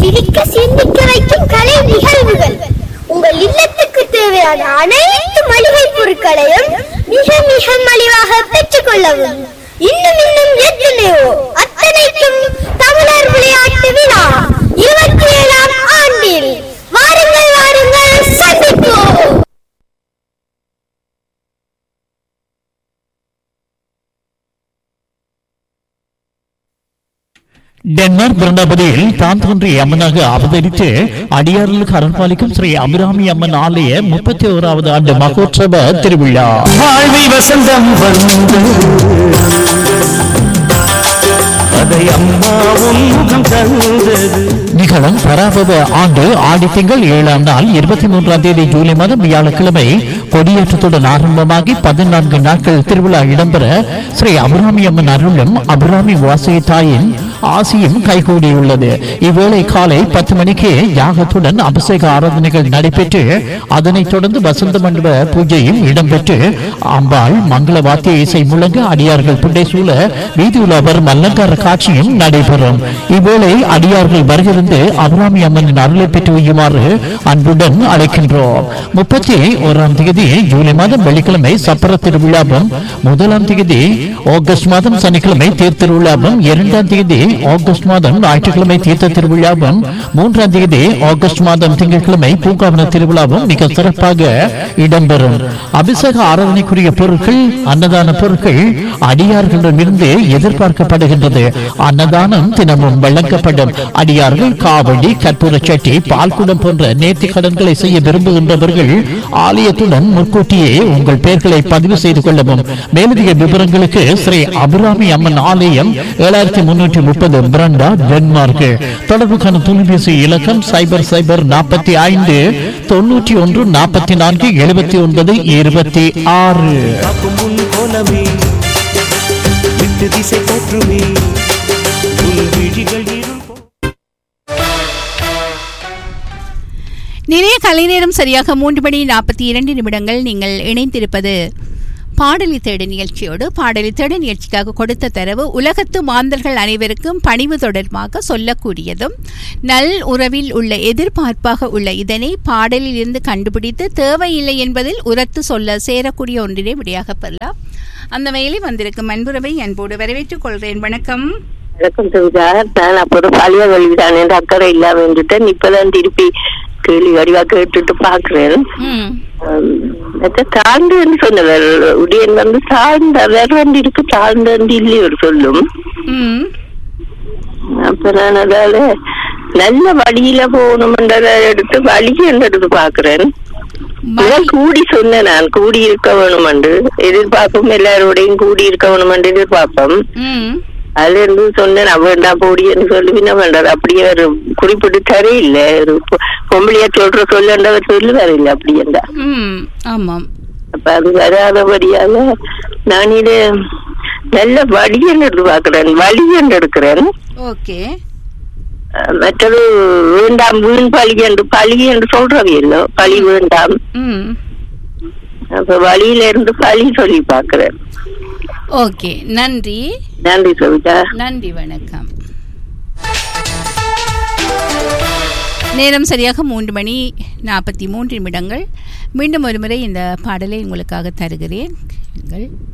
சிரிக்க சிந்திக்க வைக்கும் கலை நிகழ்வுகள் உங்கள் இல்லத்துக்கு தேவையான அனைத்து மளிகை பொருட்களையும் மிக மிக மலிவாக பெற்றுக் கொள்ளவும் இன்னும் இன்னும் எத்தனையோ அத்தனைக்கும் தமிழர் விளையாட்டு விழா இருபத்தி ஏழாம் ஆண்டில் வாருங்கள் வாருங்கள் சந்திப்போம் டென்மார்க் பிருந்தாபதியில் தான் தோன்றிய அம்மனாக அவதரித்து அடியார்களுக்கு அரண்பாலிக்கும் ஸ்ரீ அபிராமி அம்மன் ஆலய முப்பத்தி ஓராவது ஆண்டு மகோற்சவ திருவிழா வாழ்வில் வசந்தம் வந்து அதை அம்மாவும் முகம் தந்தது நிகழும் பராபவ ஆண்டு ஆடி திங்கள் ஏழாம் நாள் இருபத்தி மூன்றாம் தேதி ஜூலை மாதம் வியாழக்கிழமை கொடியேற்றத்துடன் ஆரம்பமாகி பதினான்கு நாட்கள் திருவிழா இடம்பெற ஸ்ரீ அபிராமி அம்மன் அருளும் அபிராமி வாசகி தாயின் ஆசியும் கைகூடியுள்ளது இவ்வேளை காலை பத்து மணிக்கு யாகத்துடன் அபிஷேக ஆராதனைகள் நடைபெற்று அதனைத் தொடர்ந்து வசந்த மண்டப பூஜையும் இடம்பெற்று அம்பாள் மங்கள வாத்திய இசை முழங்க அடியார்கள் புண்டை சூழ வீதியுலா வரும் அலங்கார காட்சியும் நடைபெறும் இவ்வேளை அடியார்கள் வருகிருந்து அபிராமி அம்மனின் அருளை பெற்று வையுமாறு அன்புடன் அழைக்கின்றோம் முப்பத்தி ஓராம் தேதி ஜூலை மாதம் வெள்ளிக்கிழமை சப்பர திருவிழாவும் முதலாம் தேதி ஆகஸ்ட் மாதம் சனிக்கிழமை தேர் திருவிழாவும் இரண்டாம் தேதி ஆகஸ்ட் மாதம் ஞாயிற்றுக்கிழமை தீர்த்த திருவிழாவும் மூன்றாம் தேதி ஆகஸ்ட் மாதம் திங்கட்கிழமை பூங்காவன திருவிழாவும் மிக சிறப்பாக இடம்பெறும் அபிஷேக ஆராதனைக்குரிய பொருட்கள் அன்னதான பொருட்கள் அடியார்களிடமிருந்து எதிர்பார்க்கப்படுகின்றது அன்னதானம் தினமும் வழங்கப்படும் அடியார்கள் காவடி கற்பூர சட்டி பால்குடம் போன்ற நேர்த்தி கடன்களை செய்ய விரும்புகின்றவர்கள் ஆலயத்துடன் முன்கூட்டியே உங்கள் பெயர்களை பதிவு செய்து கொள்ளவும் மேலதிக விவரங்களுக்கு ஸ்ரீ அபிராமி அம்மன் ஆலயம் ஏழாயிரத்தி முன்னூற்றி முப்பது பிரண்டா டென்மார்க் தொடர்புக்கான தொலைபேசி இலக்கம் சைபர் சைபர் நாற்பத்தி ஐந்து தொண்ணூற்றி ஒன்று நாற்பத்தி நான்கு எழுபத்தி ஒன்பது இருபத்தி ஆறு காக்கும் முன் கோலமே விட்டு திசை போற்றுமே உன் விழிகள் இருள் போ- நிறைய கலைநேரம் சரியாக மூன்று மணி நாற்பத்தி இரண்டு நிமிடங்கள் நீங்கள் இணைந்திருப்பது பாடலி தேடு நிகழ்ச்சியோடு பாடலி தேடு நிகழ்ச்சிக்காக கொடுத்த தரவு உலகத்து மாந்தர்கள் அனைவருக்கும் பணிவு தொடர்பாக சொல்லக்கூடியதும் நல் உறவில் உள்ள எதிர்பார்ப்பாக உள்ள இதனை பாடலில் இருந்து கண்டுபிடித்து தேவையில்லை என்பதில் உரத்து சொல்ல சேரக்கூடிய ஒன்றினை விடையாக பெறலாம் அந்த வகையில் வந்திருக்கும் அன்புறவை அன்போடு வரவேற்றுக் கொள்கிறேன் வணக்கம் வணக்கம் சுவிதா நான் அப்புறம் பழைய வழிதான் என்று அக்கறை இல்லாம இருந்துட்டேன் இப்பதான் திருப்பி கேள்வி வடிவா கேட்டுட்டு பாக்குறேன் ம் மற்ற தாழ்ந்து சொன்னவர் உடையன் வந்து தாழ்ந்த வேற வந்து இருக்கு தாழ்ந்த இல்லையே ஒரு சொல்லும் ம் அப்ப நான் அதால நல்ல வழியில போகணும்ன்றத எடுத்து வழி எடுத்து பாக்குறேன் இதான் கூடி சொன்னேன் நான் கூடி இருக்க வேணுமென்று எதிர்பார்ப்போம் எல்லாரோடையும் கூடி இருக்க வேணுமென்று எதிர்பார்ப்போம் ம் அதுல இருந்து சொன்னேன் அவன் வேண்டாம் போடின்னு சொல்லி என்ன பண்றாரு அப்படியே ஒரு குறிப்பிட்டு தரையில்லை ஒரு பொ- பொம்பளையா சொல்ற சொல்லன்றவர் சொல்லுவாரு இல்ல அப்படியேண்டா ம் ஆமாம் அப்ப அது வராதபடியால நான் இது நல்ல வழியன் எடுத்து பாக்குறேன் வழியன் எடுக்கிறேன் ஓகே அஹ் மற்றது வேண்டாம் வீண் பழி என்று பழி என்று சொல்றவை இல்லை பழி வேண்டாம் ம் அப்ப வழியில இருந்து பழி சொல்லி பாக்குறேன் ஓகே நன்றி நன்றி சவிதா நன்றி வணக்கம் நேரம் சரியாக மூன்று மணி நாற்பத்தி மூன்று நிமிடங்கள் மீண்டும் ஒருமுறை இந்த பாடலை உங்களுக்காக தருகிறேன் கேளுங்கள்.